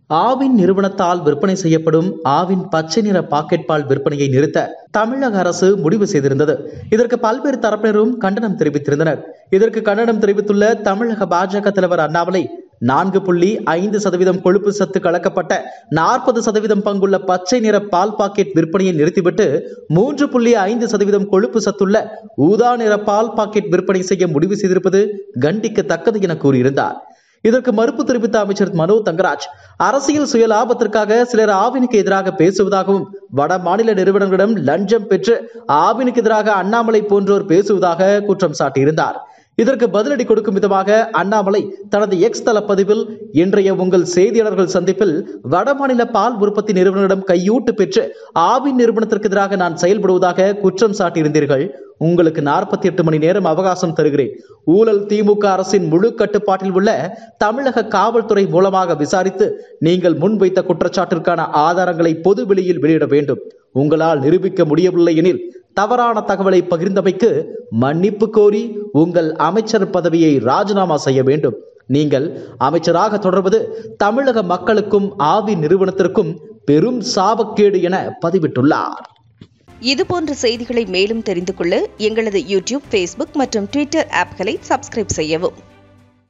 ஆவின் நிறுவனத்தால் விற்பனை செய்யப்படும் ஆவின் பச்சை நிற பாக்கெட் பால் விற்பனையை நிறுத்த தமிழக அரசு முடிவு செய்திருந்தது இதற்கு பல்வேறு தரப்பினரும் கண்டனம் தெரிவித்திருந்தனர் இதற்கு கண்டனம் தெரிவித்துள்ள தமிழக பாஜக தலைவர் அண்ணாமலை நான்கு புள்ளி ஐந்து சதவீதம் கொழுப்பு சத்து கலக்கப்பட்ட நாற்பது சதவீதம் பங்குள்ள பச்சை நிற பால் பாக்கெட் விற்பனையை நிறுத்திவிட்டு மூன்று புள்ளி ஐந்து சதவீதம் கொழுப்பு சத்துள்ள ஊதா நிற பால் பாக்கெட் விற்பனை செய்ய முடிவு செய்திருப்பது கண்டிக்கத்தக்கது என கூறியிருந்தார் இதற்கு மறுப்பு தெரிவித்த அமைச்சர் மனோ தங்கராஜ் அரசியல் சுய லாபத்திற்காக சிலர் ஆவினுக்கு எதிராக பேசுவதாகவும் வட மாநில நிறுவனங்களிடம் லஞ்சம் பெற்று ஆவினுக்கு எதிராக அண்ணாமலை போன்றோர் பேசுவதாக குற்றம் சாட்டியிருந்தார் இதற்கு பதிலடி கொடுக்கும் விதமாக அண்ணாமலை தனது எக்ஸ் தள பதிவில் இன்றைய உங்கள் செய்தியாளர்கள் சந்திப்பில் வடமாநில பால் உற்பத்தி நிறுவனங்களிடம் கையூட்டு பெற்று ஆவின் நிறுவனத்திற்கு எதிராக நான் செயல்படுவதாக குற்றம் சாட்டியிருந்தீர்கள் உங்களுக்கு நாற்பத்தி எட்டு மணி நேரம் அவகாசம் தருகிறேன் ஊழல் திமுக அரசின் முழு கட்டுப்பாட்டில் உள்ள தமிழக காவல்துறை மூலமாக விசாரித்து நீங்கள் முன்வைத்த குற்றச்சாட்டிற்கான ஆதாரங்களை பொது வெளியில் வெளியிட வேண்டும் உங்களால் நிரூபிக்க முடியவில்லை எனில் தவறான தகவலை பகிர்ந்தமைக்கு மன்னிப்பு கோரி உங்கள் அமைச்சர் பதவியை ராஜினாமா செய்ய வேண்டும் நீங்கள் அமைச்சராக தொடர்வது தமிழக மக்களுக்கும் ஆவி நிறுவனத்திற்கும் பெரும் சாபக்கேடு என பதிவிட்டுள்ளார் இதுபோன்ற செய்திகளை மேலும் தெரிந்து கொள்ள எங்களது யூடியூப் ஃபேஸ்புக் மற்றும் ட்விட்டர் ஆப்களை சப்ஸ்கிரைப் செய்யவும்